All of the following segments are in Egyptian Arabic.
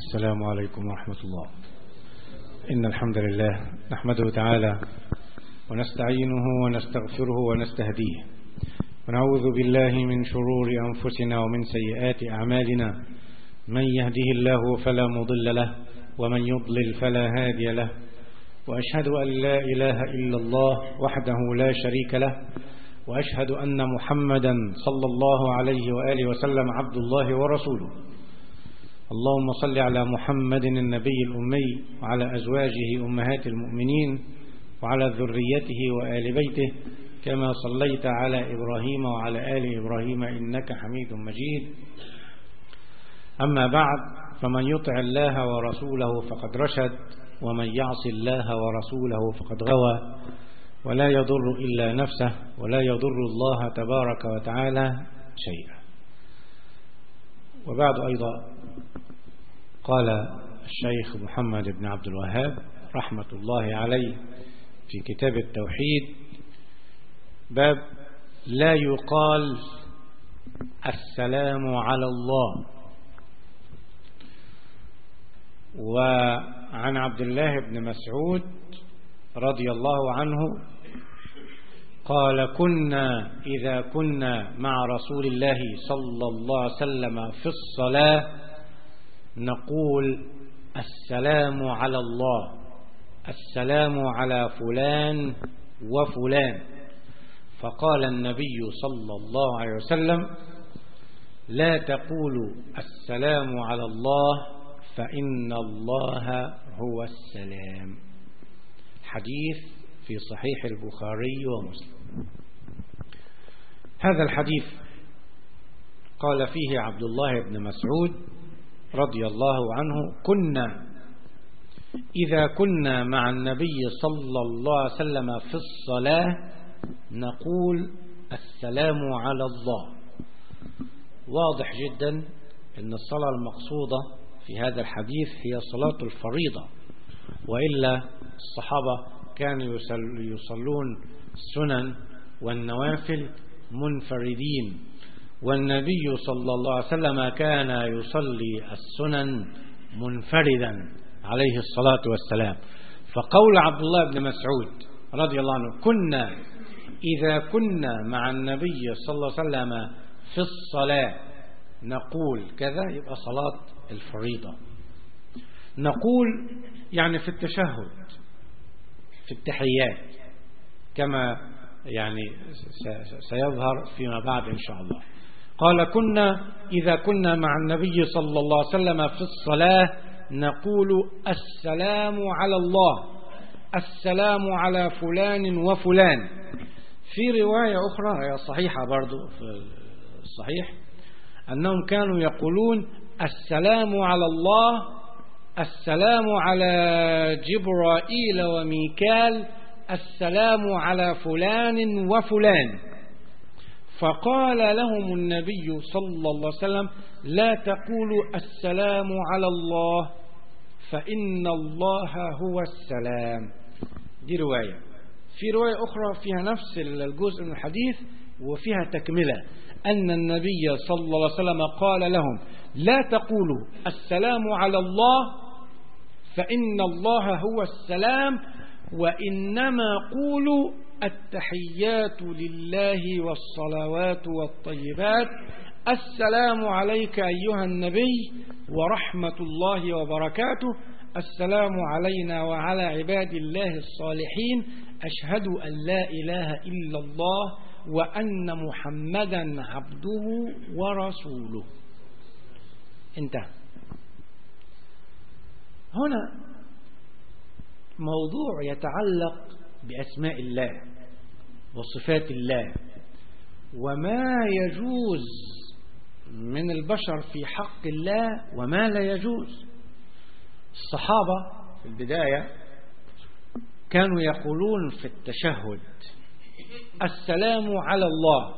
السلام عليكم ورحمة الله إن الحمد لله نحمده تعالى ونستعينه ونستغفره ونستهديه ونعوذ بالله من شرور أنفسنا ومن سيئات أعمالنا من يهده الله فلا مضل له ومن يضلل فلا هادي له وأشهد أن لا إله إلا الله وحده لا شريك له وأشهد أن محمدا صلى الله عليه وآله وسلم عبد الله ورسوله اللهم صل على محمد النبي الأمي وعلى أزواجه أمهات المؤمنين وعلى ذريته وآل بيته كما صليت على إبراهيم وعلى آل إبراهيم إنك حميد مجيد أما بعد فمن يطع الله ورسوله فقد رشد ومن يعص الله ورسوله فقد غوى ولا يضر إلا نفسه ولا يضر الله تبارك وتعالى شيئا وبعد أيضا قال الشيخ محمد بن عبد الوهاب رحمة الله عليه في كتاب التوحيد باب لا يقال السلام على الله وعن عبد الله بن مسعود رضي الله عنه قال كنا إذا كنا مع رسول الله صلى الله عليه وسلم في الصلاة نقول السلام على الله السلام على فلان وفلان فقال النبي صلى الله عليه وسلم لا تقولوا السلام على الله فإن الله هو السلام حديث في صحيح البخاري ومسلم هذا الحديث قال فيه عبد الله بن مسعود رضي الله عنه كنا إذا كنا مع النبي صلى الله عليه وسلم في الصلاة نقول السلام على الله واضح جدا أن الصلاة المقصودة في هذا الحديث هي صلاة الفريضة وإلا الصحابة كانوا يصلون السنن والنوافل منفردين والنبي صلى الله عليه وسلم كان يصلي السنن منفردا عليه الصلاة والسلام فقول عبد الله بن مسعود رضي الله عنه كنا إذا كنا مع النبي صلى الله عليه وسلم في الصلاة نقول كذا يبقى صلاة الفريضة نقول يعني في التشهد في التحيات كما يعني سيظهر فيما بعد إن شاء الله قال كنا إذا كنا مع النبي صلى الله عليه وسلم في الصلاة نقول السلام على الله السلام على فلان وفلان في رواية أخرى هي صحيحة برضو في الصحيح أنهم كانوا يقولون السلام على الله السلام على جبرائيل وميكال السلام على فلان وفلان فقال لهم النبي صلى الله عليه وسلم لا تقولوا السلام على الله فإن الله هو السلام دي رواية في رواية أخرى فيها نفس الجزء من الحديث وفيها تكملة أن النبي صلى الله عليه وسلم قال لهم لا تقولوا السلام على الله فإن الله هو السلام وإنما قولوا التحيات لله والصلوات والطيبات السلام عليك أيها النبي ورحمة الله وبركاته السلام علينا وعلى عباد الله الصالحين أشهد أن لا إله إلا الله وأن محمدا عبده ورسوله انتهى هنا موضوع يتعلق بأسماء الله وصفات الله وما يجوز من البشر في حق الله وما لا يجوز الصحابة في البداية كانوا يقولون في التشهد السلام على الله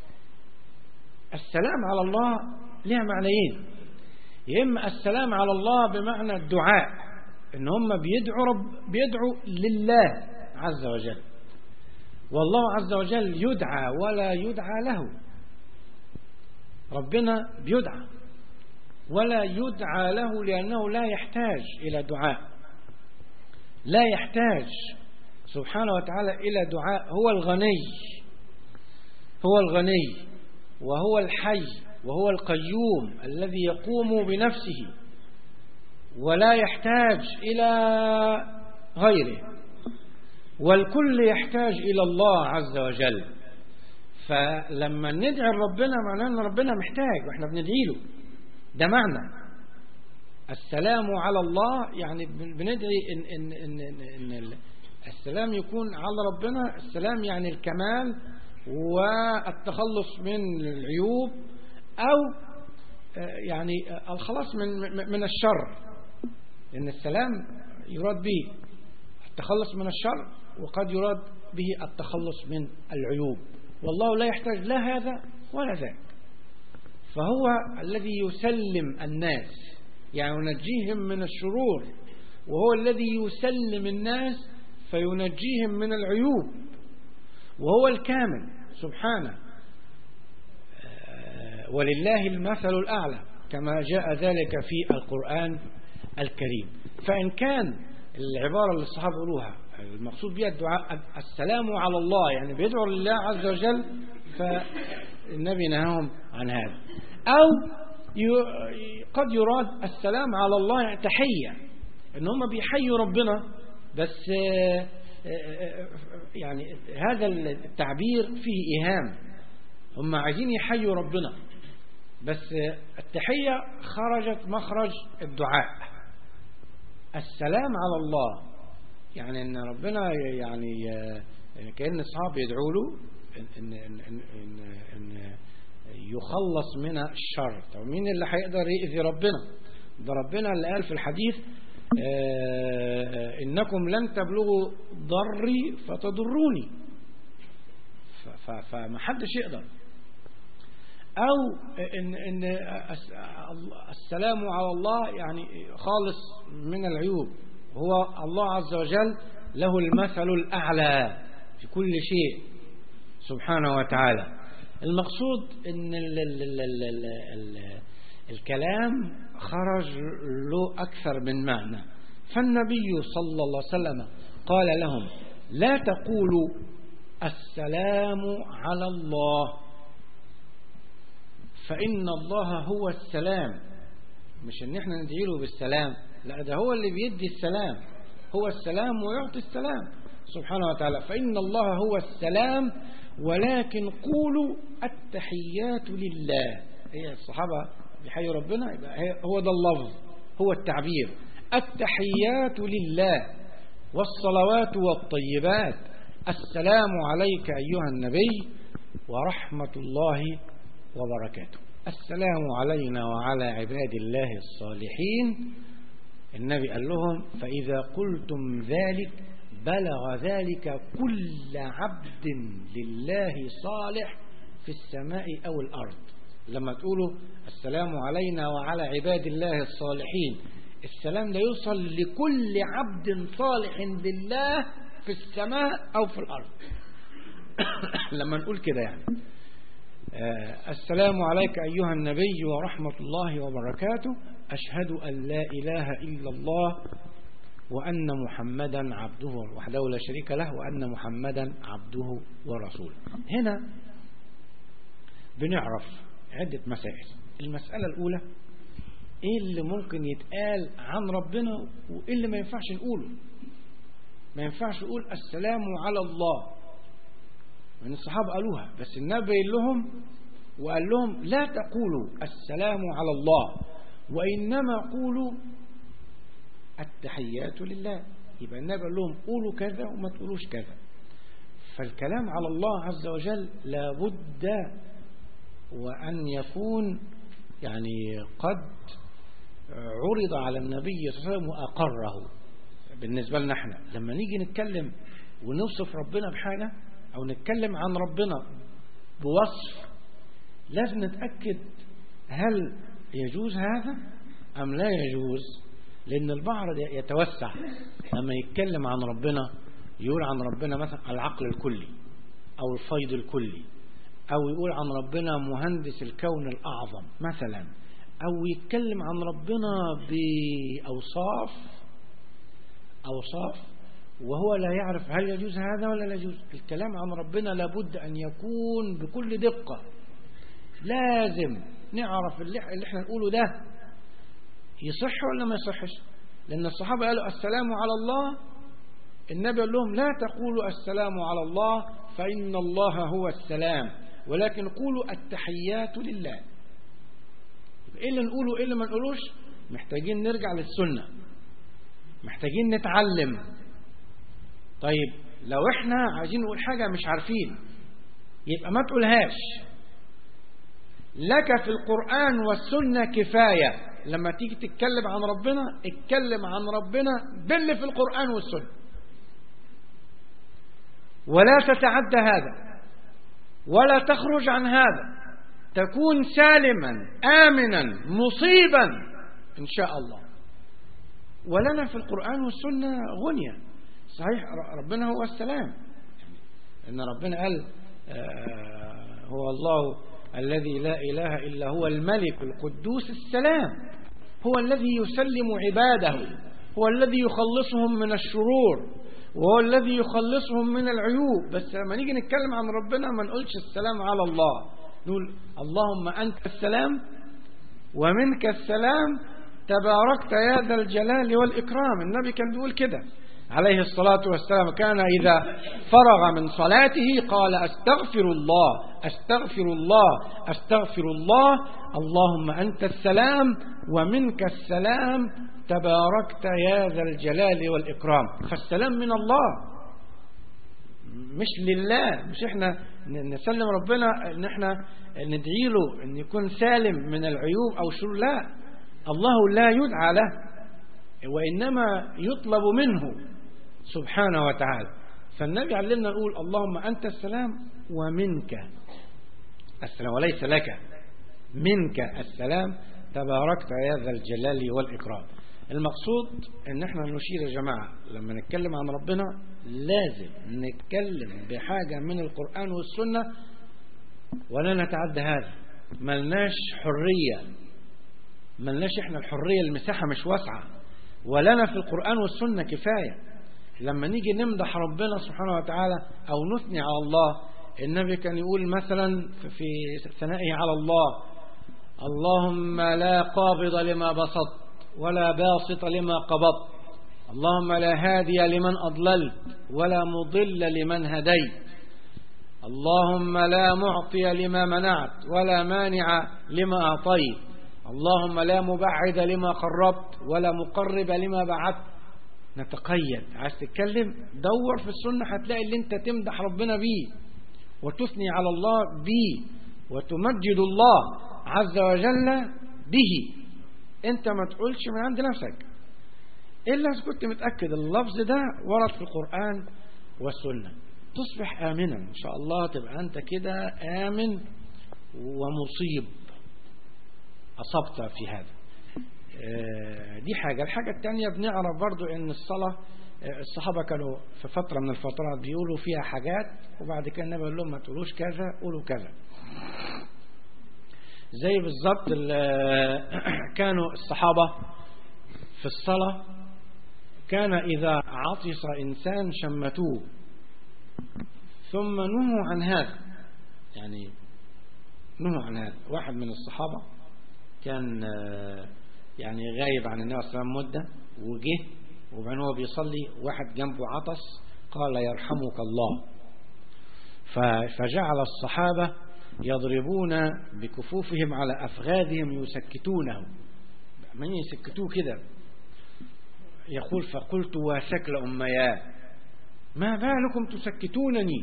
السلام على الله لها معنيين يا إما السلام على الله بمعنى الدعاء إن هم بيدعوا رب بيدعوا لله عز وجل والله عز وجل يدعى ولا يدعى له ربنا بيدعى ولا يدعى له لأنه لا يحتاج إلى دعاء لا يحتاج سبحانه وتعالى إلى دعاء هو الغني هو الغني وهو الحي وهو القيوم الذي يقوم بنفسه ولا يحتاج إلى غيره والكل يحتاج إلى الله عز وجل فلما ندعي ربنا معناه أن ربنا محتاج وإحنا بندعي له ده معنى السلام على الله يعني بندعي إن, إن, إن, إن, إن السلام يكون على ربنا السلام يعني الكمال والتخلص من العيوب أو يعني الخلاص من من الشر لأن السلام يراد به التخلص من الشر وقد يراد به التخلص من العيوب والله لا يحتاج لا هذا ولا ذاك فهو الذي يسلم الناس يعني ينجيهم من الشرور وهو الذي يسلم الناس فينجيهم من العيوب وهو الكامل سبحانه ولله المثل الأعلى كما جاء ذلك في القرآن الكريم فإن كان العبارة اللي الصحابة يقولوها المقصود بها الدعاء السلام على الله يعني بيدعوا لله عز وجل فالنبي نهاهم عن هذا أو قد يراد السلام على الله يعني تحية ان هم بيحيوا ربنا بس يعني هذا التعبير فيه إيهام هم عايزين يحيوا ربنا بس التحية خرجت مخرج الدعاء السلام على الله يعني ان ربنا يعني كأن الصحاب يدعوا له إن, إن, إن, إن, إن يخلص من الشر طب مين اللي هيقدر يأذي ربنا ده ربنا اللي قال في الحديث إنكم لن تبلغوا ضري فتضروني فما حدش يقدر أو إن, إن السلام على الله يعني خالص من العيوب هو الله عز وجل له المثل الأعلى في كل شيء سبحانه وتعالى المقصود ان ال ال ال ال ال ال الكلام خرج له أكثر من معنى فالنبي صلى الله عليه وسلم قال لهم لا تقولوا السلام على الله فإن الله هو السلام مش ان احنا ندعي له بالسلام لا ده هو اللي بيدي السلام هو السلام ويعطي السلام سبحانه وتعالى فإن الله هو السلام ولكن قولوا التحيات لله هي الصحابة بيحيوا ربنا يبقى هو ده اللفظ هو التعبير التحيات لله والصلوات والطيبات السلام عليك أيها النبي ورحمة الله وبركاته السلام علينا وعلى عباد الله الصالحين النبي قال لهم فإذا قلتم ذلك بلغ ذلك كل عبد لله صالح في السماء أو الأرض لما تقولوا السلام علينا وعلى عباد الله الصالحين السلام ده يوصل لكل عبد صالح لله في السماء أو في الأرض لما نقول كده يعني آه السلام عليك أيها النبي ورحمة الله وبركاته أشهد أن لا إله إلا الله وأن محمدا عبده وحده لا شريك له وأن محمدا عبده ورسوله هنا بنعرف عدة مسائل المسألة الأولى إيه اللي ممكن يتقال عن ربنا وإيه اللي ما ينفعش نقوله ما ينفعش نقول السلام على الله من الصحابة قالوها بس النبي لهم وقال لهم لا تقولوا السلام على الله وإنما قولوا التحيات لله يبقى النبي قال لهم قولوا كذا وما تقولوش كذا فالكلام على الله عز وجل لابد وأن يكون يعني قد عرض على النبي صلى الله عليه وسلم وأقره بالنسبة لنا احنا لما نيجي نتكلم ونوصف ربنا بحاجة أو نتكلم عن ربنا بوصف لازم نتأكد هل يجوز هذا أم لا يجوز لأن البعض يتوسع لما يتكلم عن ربنا يقول عن ربنا مثلا العقل الكلي أو الفيض الكلي أو يقول عن ربنا مهندس الكون الأعظم مثلا أو يتكلم عن ربنا بأوصاف أوصاف وهو لا يعرف هل يجوز هذا ولا لا يجوز الكلام عن ربنا لابد أن يكون بكل دقة لازم نعرف اللي احنا نقوله ده يصح ولا ما يصحش لأن الصحابة قالوا السلام على الله النبي قال لهم لا تقولوا السلام على الله فإن الله هو السلام ولكن قولوا التحيات لله ايه اللي نقوله ايه اللي ما نقولوش محتاجين نرجع للسنة محتاجين نتعلم طيب لو احنا عايزين نقول حاجة مش عارفين يبقى ما تقولهاش لك في القرآن والسنة كفاية لما تيجي تتكلم عن ربنا اتكلم عن ربنا باللي في القرآن والسنة ولا تتعدى هذا ولا تخرج عن هذا تكون سالما آمنا مصيبا إن شاء الله ولنا في القرآن والسنة غنية صحيح ربنا هو السلام إن ربنا قال هو الله الذي لا إله إلا هو الملك القدوس السلام هو الذي يسلم عباده هو الذي يخلصهم من الشرور وهو الذي يخلصهم من العيوب بس لما نيجي نتكلم عن ربنا ما نقولش السلام على الله نقول اللهم أنت السلام ومنك السلام تباركت يا ذا الجلال والإكرام النبي كان بيقول كده عليه الصلاة والسلام كان إذا فرغ من صلاته قال أستغفر الله أستغفر الله أستغفر الله اللهم أنت السلام ومنك السلام تباركت يا ذا الجلال والإكرام فالسلام من الله مش لله مش احنا نسلم ربنا ان احنا ندعي له ان يكون سالم من العيوب او شرور لا الله لا يدعى له وانما يطلب منه سبحانه وتعالى فالنبي علمنا نقول اللهم انت السلام ومنك السلام وليس لك منك السلام تباركت يا ذا الجلال والاكرام المقصود ان احنا نشير يا جماعة لما نتكلم عن ربنا لازم نتكلم بحاجة من القرآن والسنة ولا نتعدى هذا ملناش حرية ملناش احنا الحرية المساحة مش واسعة ولنا في القرآن والسنة كفاية لما نيجي نمدح ربنا سبحانه وتعالى او نثني على الله النبي كان يقول مثلا في ثنائه على الله اللهم لا قابض لما بسطت ولا باسط لما قبضت اللهم لا هادي لمن أضللت ولا مضل لمن هديت اللهم لا معطي لما منعت ولا مانع لما أعطيت اللهم لا مبعد لما قربت ولا مقرب لما بعدت نتقيد عايز تتكلم دور في السنة هتلاقي اللي انت تمدح ربنا بيه وتثني على الله بيه وتمجد الله عز وجل به انت ما تقولش من عند نفسك إلا إذا كنت متأكد اللفظ ده ورد في القرآن والسنة تصبح آمنا إن شاء الله تبقى أنت كده آمن ومصيب أصبت في هذا دي حاجة الحاجة الثانية بنعرف برضو أن الصلاة الصحابة كانوا في فترة من الفترات بيقولوا فيها حاجات وبعد كده النبي قال لهم ما تقولوش كذا قولوا كذا زي بالظبط كانوا الصحابة في الصلاة كان إذا عطس إنسان شمتوه ثم نهوا عن هذا يعني نهوا عن هذا واحد من الصحابة كان يعني غايب عن النبي صلى الله عليه وسلم مدة وجه وبعدين هو بيصلي واحد جنبه عطس قال يرحمك الله فجعل الصحابة يضربون بكفوفهم على أفغاذهم يسكتونه من يسكتوه كده يقول فقلت واشكل أمياه ما بالكم تسكتونني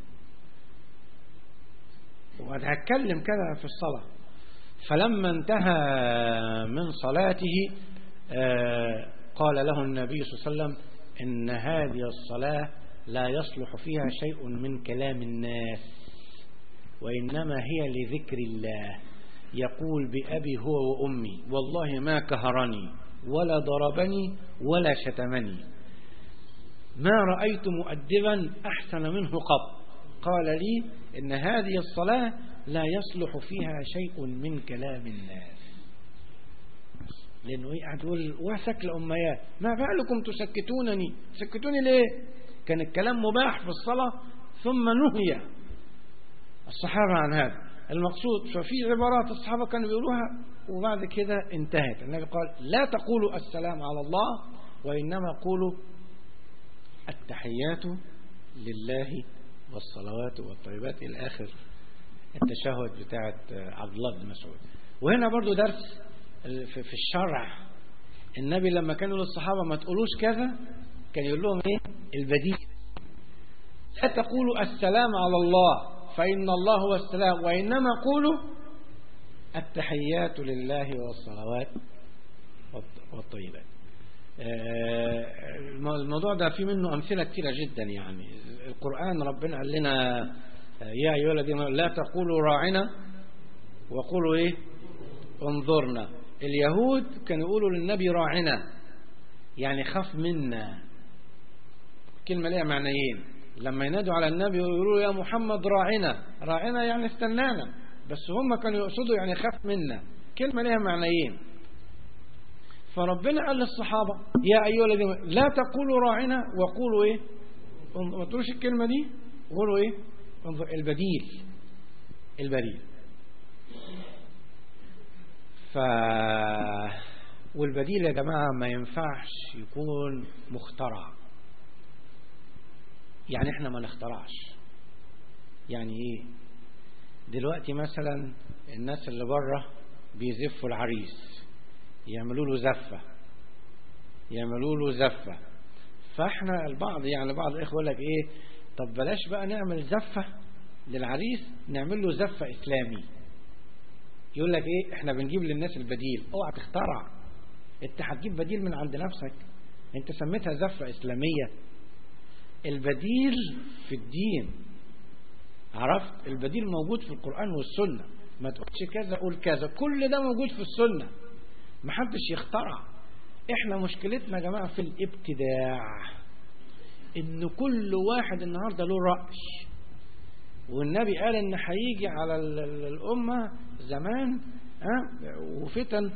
وهتكلم كده في الصلاة فلما انتهى من صلاته قال له النبي صلى الله عليه وسلم إن هذه الصلاة لا يصلح فيها شيء من كلام الناس وإنما هي لذكر الله يقول بأبي هو وأمي والله ما كهرني ولا ضربني ولا شتمني ما رأيت مؤدبا أحسن منه قط قال لي إن هذه الصلاة لا يصلح فيها شيء من كلام الناس لأنه إيه قاعد يقول وسك الأميات ما بالكم تسكتونني سكتوني ليه كان الكلام مباح في الصلاة ثم نهي الصحابة عن هذا المقصود ففي عبارات الصحابة كانوا بيقولوها وبعد كده انتهت النبي قال لا تقولوا السلام على الله وإنما قولوا التحيات لله والصلوات والطيبات إلى آخر التشهد بتاعت عبد الله بن مسعود وهنا برضو درس في الشرع النبي لما كان يقول للصحابة ما تقولوش كذا كان يقول لهم ايه البديل لا تقولوا السلام على الله فإن الله هو السلام وإنما قولوا التحيات لله والصلوات والطيبات الموضوع ده في منه أمثلة كثيرة جدا يعني القرآن ربنا قال لنا يا أيها الذين لا تقولوا راعنا وقولوا إيه انظرنا اليهود كانوا يقولوا للنبي راعنا يعني خاف منا كلمة ليها معنيين لما ينادوا على النبي ويقولوا يا محمد راعنا راعنا يعني استنانا بس هم كانوا يقصدوا يعني خاف منا كلمة ليها معنيين فربنا قال للصحابة يا أيها الذين لا تقولوا راعنا وقولوا إيه ما تقولوش الكلمة دي قولوا إيه البديل البديل ف والبديل يا جماعة ما ينفعش يكون مخترع يعني احنا ما نخترعش يعني ايه دلوقتي مثلا الناس اللي بره بيزفوا العريس يعملوا له زفة يعملوا له زفة فاحنا البعض يعني بعض الاخوه يقول لك ايه طب بلاش بقى نعمل زفة للعريس نعمل له زفة اسلامي يقول لك ايه احنا بنجيب للناس البديل اوعى تخترع انت هتجيب بديل من عند نفسك انت سميتها زفة اسلامية البديل في الدين عرفت البديل موجود في القرآن والسنة ما تقولش كذا قول كذا كل ده موجود في السنة محدش يخترع احنا مشكلتنا يا جماعة في الابتداع ان كل واحد النهاردة له رأي والنبي قال ان هيجي على الامة زمان وفتن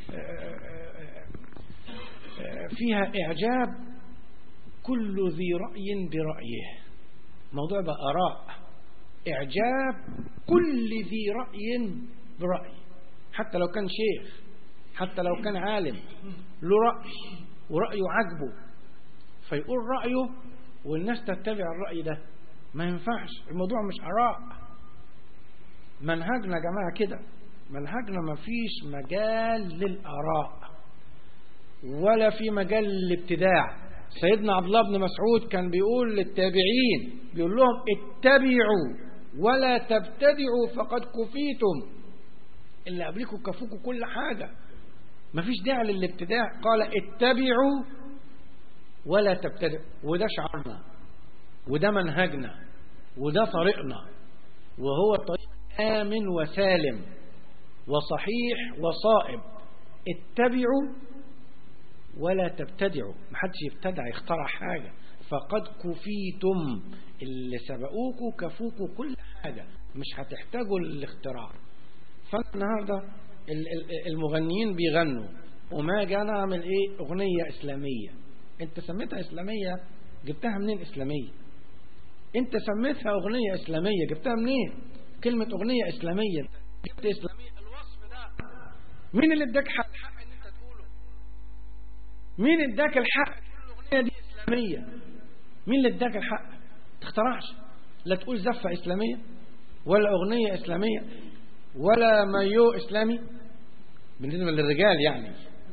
فيها اعجاب كل ذي رأي برأيه موضوع بقى آراء إعجاب كل ذي رأي برأي حتى لو كان شيخ حتى لو كان عالم له رأي ورأيه عجبه فيقول رأيه والناس تتبع الرأي ده ما ينفعش الموضوع مش آراء منهجنا يا جماعة كده منهجنا ما فيش مجال للآراء ولا في مجال للابتداع سيدنا عبد الله بن مسعود كان بيقول للتابعين بيقول لهم اتبعوا ولا تبتدعوا فقد كفيتم اللي قبلكم كفوكم كل حاجة مفيش داعي للابتداع قال اتبعوا ولا تبتدعوا وده شعارنا وده منهجنا وده طريقنا وهو الطريق آمن وسالم وصحيح وصائب اتبعوا ولا تبتدعوا محدش يبتدع يخترع حاجة فقد كفيتم اللي سبقوكوا كفوكوا كل حاجة مش هتحتاجوا للاختراع فالنهاردة المغنيين بيغنوا وما جانا نعمل ايه اغنية اسلامية انت سميتها اسلامية جبتها منين اسلامية انت سميتها اغنية اسلامية جبتها منين كلمة اغنية اسلامية جبت اسلامية الوصف ده مين اللي اداك حق ان انت تقوله مين اداك الحق تقول الاغنية دي اسلامية مين اللي اداك الحق تخترعش لا تقول زفة اسلامية ولا اغنية اسلامية ولا مايو اسلامي بالنسبة للرجال يعني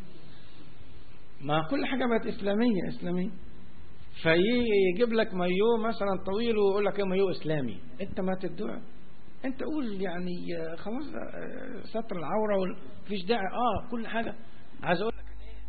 ما كل حاجة بقت اسلامية اسلامية فيجيب لك مايو مثلا طويل ويقول لك ايه مايو اسلامي انت ما تدعي انت قول يعني خلاص ستر العوره مفيش داعي اه كل حاجه عايز اقول لك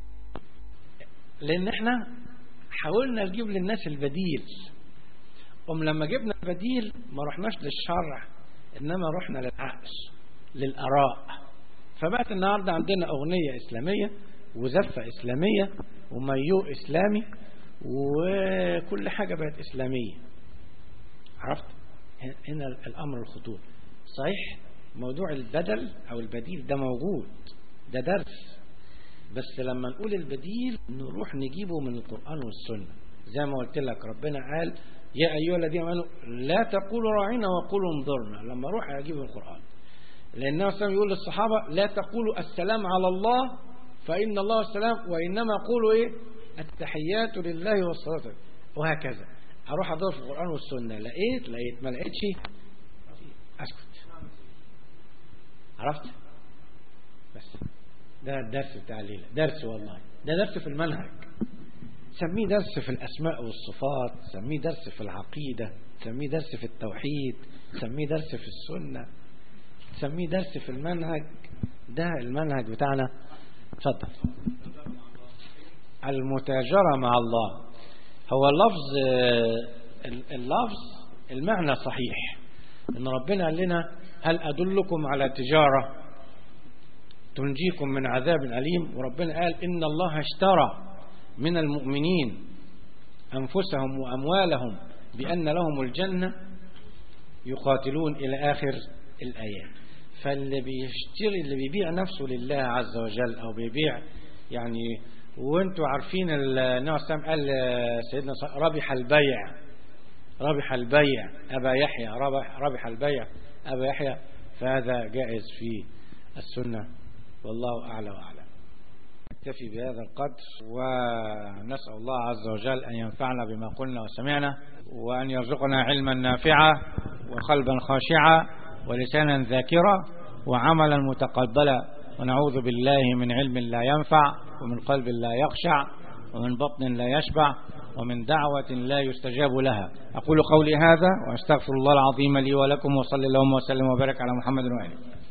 لان احنا حاولنا نجيب للناس البديل ام لما جبنا البديل ما رحناش للشرع انما رحنا للعقل للاراء فبقت النهارده عندنا اغنيه اسلاميه وزفه اسلاميه ومايو اسلامي وكل حاجه بقت اسلاميه عرفت هنا الامر الخطوط صحيح موضوع البدل او البديل ده موجود ده درس بس لما نقول البديل نروح نجيبه من القرآن والسنة زي ما قلت لك ربنا قال يا أيها الذين آمنوا لا تقولوا راعينا وقولوا انظرنا لما أروح أجيب القرآن لأن النبي صلى يقول للصحابة لا تقولوا السلام على الله فإن الله السلام وإنما قولوا إيه التحيات لله والصلاة وهكذا أروح أدور في القرآن والسنة لقيت لقيت ما لقيتش أسكت عرفت بس ده الدرس بتاع الليلة درس والله ده درس في المنهج سميه درس في الأسماء والصفات سميه درس في العقيدة سميه درس في التوحيد سميه درس في السنة سميه درس في المنهج ده المنهج بتاعنا اتفضل المتاجرة مع الله هو اللفظ اللفظ المعنى صحيح ان ربنا قال لنا هل ادلكم على تجارة تنجيكم من عذاب أليم وربنا قال إن الله اشترى من المؤمنين أنفسهم وأموالهم بأن لهم الجنة يقاتلون إلى آخر الآيات فاللي بيشتري اللي بيبيع نفسه لله عز وجل أو بيبيع يعني وانتوا عارفين النبي صلى الله قال سيدنا ربح البيع ربح البيع أبا يحيى ربح, ربح البيع أبا يحيى فهذا جائز في السنة والله أعلى وأعلم نكتفي بهذا القدر ونسأل الله عز وجل أن ينفعنا بما قلنا وسمعنا وأن يرزقنا علما نافعا وقلبا خاشعا ولسانا ذاكرا وعملا متقبلا ونعوذ بالله من علم لا ينفع ومن قلب لا يخشع ومن بطن لا يشبع ومن دعوة لا يستجاب لها أقول قولي هذا وأستغفر الله العظيم لي ولكم وصلى اللهم وسلم وبارك على محمد وآله